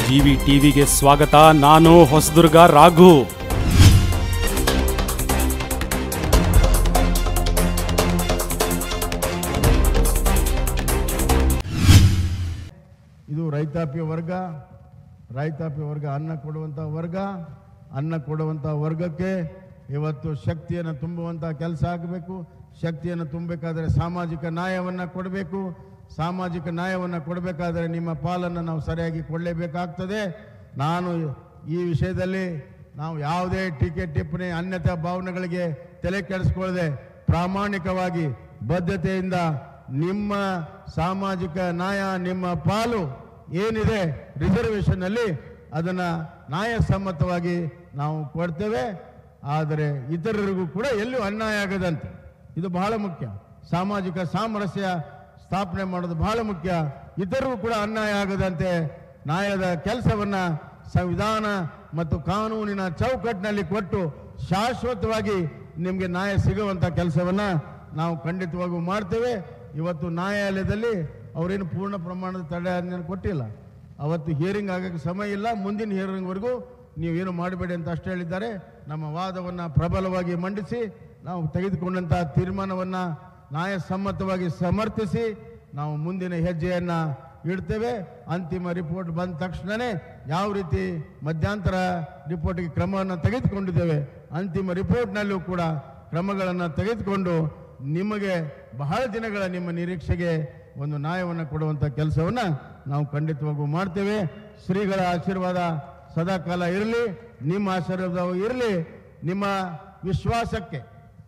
GV ಟಿವಿಗೆ ಸ್ವಾಗತ ನಾನು ಹೊಸದುರ್ಗ ರಾಘು ಇದು ರೈತಾಪಿ ವರ್ಗ ರೈತಾಪಿ ವರ್ಗ ಅನ್ನ ಕೊಡುವಂಥ ವರ್ಗ ಅನ್ನ ಕೊಡುವಂಥ ವರ್ಗಕ್ಕೆ ಇವತ್ತು ಶಕ್ತಿಯನ್ನು ತುಂಬುವಂಥ ಕೆಲಸ ಆಗಬೇಕು ಶಕ್ತಿಯನ್ನು ತುಂಬಬೇಕಾದರೆ ಸಾಮಾಜಿಕ ನ್ಯಾಯವನ್ನು ಕೊಡಬೇಕು ಸಾಮಾಜಿಕ ನ್ಯಾಯವನ್ನು ಕೊಡಬೇಕಾದರೆ ನಿಮ್ಮ ಪಾಲನ್ನು ನಾವು ಸರಿಯಾಗಿ ಕೊಡಲೇಬೇಕಾಗ್ತದೆ ನಾನು ಈ ವಿಷಯದಲ್ಲಿ ನಾವು ಯಾವುದೇ ಟೀಕೆ ಟಿಪ್ಪಣಿ ಅನ್ಯತಾ ಭಾವನೆಗಳಿಗೆ ತಲೆ ಕೆಡಿಸ್ಕೊಳ್ಳದೆ ಪ್ರಾಮಾಣಿಕವಾಗಿ ಬದ್ಧತೆಯಿಂದ ನಿಮ್ಮ ಸಾಮಾಜಿಕ ನ್ಯಾಯ ನಿಮ್ಮ ಪಾಲು ಏನಿದೆ ರಿಸರ್ವೇಷನ್ ಅಲ್ಲಿ ಅದನ್ನ ನ್ಯಾಯಸಮ್ಮತವಾಗಿ ನಾವು ಕೊಡ್ತೇವೆ ಆದರೆ ಇತರರಿಗೂ ಕೂಡ ಎಲ್ಲೂ ಅನ್ಯಾಯ ಆಗದಂತೆ ಇದು ಬಹಳ ಮುಖ್ಯ ಸಾಮಾಜಿಕ ಸಾಮರಸ್ಯ ಸ್ಥಾಪನೆ ಮಾಡೋದು ಬಹಳ ಮುಖ್ಯ ಇತರರಿಗೂ ಕೂಡ ಅನ್ಯಾಯ ಆಗದಂತೆ ನ್ಯಾಯದ ಕೆಲಸವನ್ನ ಸಂವಿಧಾನ ಮತ್ತು ಕಾನೂನಿನ ಚೌಕಟ್ಟಿನಲ್ಲಿ ಕೊಟ್ಟು ಶಾಶ್ವತವಾಗಿ ನಿಮಗೆ ನ್ಯಾಯ ಸಿಗುವಂತ ಕೆಲಸವನ್ನ ನಾವು ಖಂಡಿತವಾಗೂ ಮಾಡ್ತೇವೆ ಇವತ್ತು ನ್ಯಾಯಾಲಯದಲ್ಲಿ ಅವರೇನು ಪೂರ್ಣ ಪ್ರಮಾಣದ ತಡೆಯಾಜ್ಞೆ ಕೊಟ್ಟಿಲ್ಲ ಅವತ್ತು ಹಿಯರಿಂಗ್ ಆಗಕ್ಕೆ ಸಮಯ ಇಲ್ಲ ಮುಂದಿನ ಹಿಯರಿಂಗ್ವರೆಗೂ ನೀವೇನು ಮಾಡಬೇಡಿ ಅಂತ ಅಷ್ಟೇ ಹೇಳಿದ್ದಾರೆ ನಮ್ಮ ವಾದವನ್ನು ಪ್ರಬಲವಾಗಿ ಮಂಡಿಸಿ ನಾವು ತೆಗೆದುಕೊಂಡಂಥ ತೀರ್ಮಾನವನ್ನು ನ್ಯಾಯಸಮ್ಮತವಾಗಿ ಸಮರ್ಥಿಸಿ ನಾವು ಮುಂದಿನ ಹೆಜ್ಜೆಯನ್ನು ಇಡ್ತೇವೆ ಅಂತಿಮ ರಿಪೋರ್ಟ್ ಬಂದ ತಕ್ಷಣವೇ ಯಾವ ರೀತಿ ಮಧ್ಯಂತರ ರಿಪೋರ್ಟ್ಗೆ ಕ್ರಮವನ್ನು ತೆಗೆದುಕೊಂಡಿದ್ದೇವೆ ಅಂತಿಮ ರಿಪೋರ್ಟ್ನಲ್ಲೂ ಕೂಡ ಕ್ರಮಗಳನ್ನು ತೆಗೆದುಕೊಂಡು ನಿಮಗೆ ಬಹಳ ದಿನಗಳ ನಿಮ್ಮ ನಿರೀಕ್ಷೆಗೆ ಒಂದು ನ್ಯಾಯವನ್ನು ಕೊಡುವಂಥ ಕೆಲಸವನ್ನು ನಾವು ಖಂಡಿತವಾಗೂ ಮಾಡ್ತೇವೆ ಶ್ರೀಗಳ ಆಶೀರ್ವಾದ ಸದಾಕಾಲ ಇರಲಿ ನಿಮ್ಮ ಆಶೀರ್ವಾದ ಇರಲಿ ನಿಮ್ಮ ವಿಶ್ವಾಸಕ್ಕೆ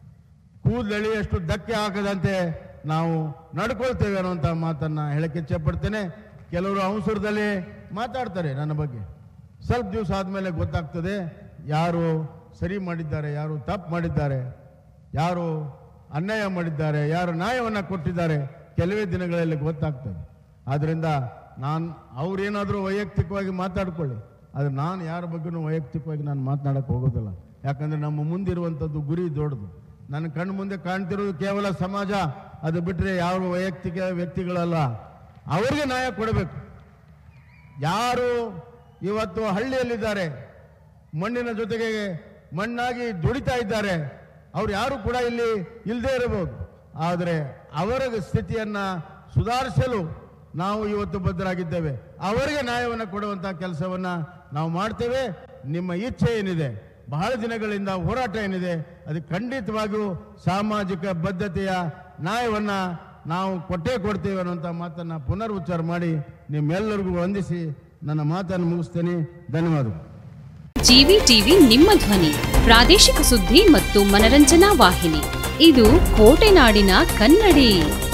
ಕೂದಲೆಳೆಯಷ್ಟು ಧಕ್ಕೆ ಹಾಕದಂತೆ ನಾವು ನಡ್ಕೊಳ್ತೇವೆ ಅನ್ನುವಂಥ ಮಾತನ್ನ ಹೇಳಕ್ಕೆ ಇಚ್ಛೆಪಡ್ತೇನೆ ಕೆಲವರು ಅವಸರದಲ್ಲಿ ಮಾತಾಡ್ತಾರೆ ನನ್ನ ಬಗ್ಗೆ ಸ್ವಲ್ಪ ದಿವಸ ಆದಮೇಲೆ ಗೊತ್ತಾಗ್ತದೆ ಯಾರು ಸರಿ ಮಾಡಿದ್ದಾರೆ ಯಾರು ತಪ್ಪು ಮಾಡಿದ್ದಾರೆ ಯಾರು ಅನ್ಯಾಯ ಮಾಡಿದ್ದಾರೆ ಯಾರು ನ್ಯಾಯವನ್ನು ಕೊಟ್ಟಿದ್ದಾರೆ ಕೆಲವೇ ದಿನಗಳಲ್ಲಿ ಗೊತ್ತಾಗ್ತದೆ ಆದ್ದರಿಂದ ನಾನು ಅವ್ರೇನಾದರೂ ವೈಯಕ್ತಿಕವಾಗಿ ಮಾತಾಡ್ಕೊಳ್ಳಿ ಆದರೆ ನಾನು ಯಾರ ಬಗ್ಗೆನೂ ವೈಯಕ್ತಿಕವಾಗಿ ನಾನು ಮಾತನಾಡಕ್ಕೆ ಹೋಗೋದಿಲ್ಲ ಯಾಕಂದರೆ ನಮ್ಮ ಮುಂದಿರುವಂಥದ್ದು ಗುರಿ ದೊಡ್ಡದು ನನ್ನ ಕಣ್ಣು ಮುಂದೆ ಕಾಣ್ತಿರೋದು ಕೇವಲ ಸಮಾಜ ಅದು ಬಿಟ್ಟರೆ ಯಾವ ವೈಯಕ್ತಿಕ ವ್ಯಕ್ತಿಗಳಲ್ಲ ಅವ್ರಿಗೆ ನ್ಯಾಯ ಕೊಡಬೇಕು ಯಾರು ಇವತ್ತು ಹಳ್ಳಿಯಲ್ಲಿದ್ದಾರೆ ಮಣ್ಣಿನ ಜೊತೆಗೆ ಮಣ್ಣಾಗಿ ದುಡಿತಾ ಇದ್ದಾರೆ ಅವ್ರು ಯಾರು ಕೂಡ ಇಲ್ಲಿ ಇಲ್ಲದೆ ಇರಬಹುದು ಆದರೆ ಅವರ ಸ್ಥಿತಿಯನ್ನ ಸುಧಾರಿಸಲು ನಾವು ಇವತ್ತು ಬದ್ಧರಾಗಿದ್ದೇವೆ ಅವರಿಗೆ ನ್ಯಾಯವನ್ನು ಕೊಡುವಂಥ ಕೆಲಸವನ್ನ ನಾವು ಮಾಡ್ತೇವೆ ನಿಮ್ಮ ಇಚ್ಛೆ ಏನಿದೆ ಬಹಳ ದಿನಗಳಿಂದ ಹೋರಾಟ ಏನಿದೆ ಅದು ಖಂಡಿತವಾಗಿಯೂ ಸಾಮಾಜಿಕ ಬದ್ಧತೆಯ ನ್ಯಾಯವನ್ನ ನಾವು ಕೊಟ್ಟೇ ಕೊಡ್ತೇವೆ ಅನ್ನುವಂಥ ಮಾತನ್ನ ಪುನರುಚ್ಚಾರ ಮಾಡಿ ನಿಮ್ಮೆಲ್ಲರಿಗೂ ವಂದಿಸಿ ನನ್ನ ಮಾತನ್ನು ಮುಗಿಸ್ತೇನೆ ಧನ್ಯವಾದಗಳು ಜಿವಿ ಟಿವಿ ನಿಮ್ಮ ಧ್ವನಿ ಪ್ರಾದೇಶಿಕ ಸುದ್ದಿ ಮತ್ತು ಮನರಂಜನಾ ವಾಹಿನಿ ಇದು ಕೋಟೆನಾಡಿನ ಕನ್ನಡಿ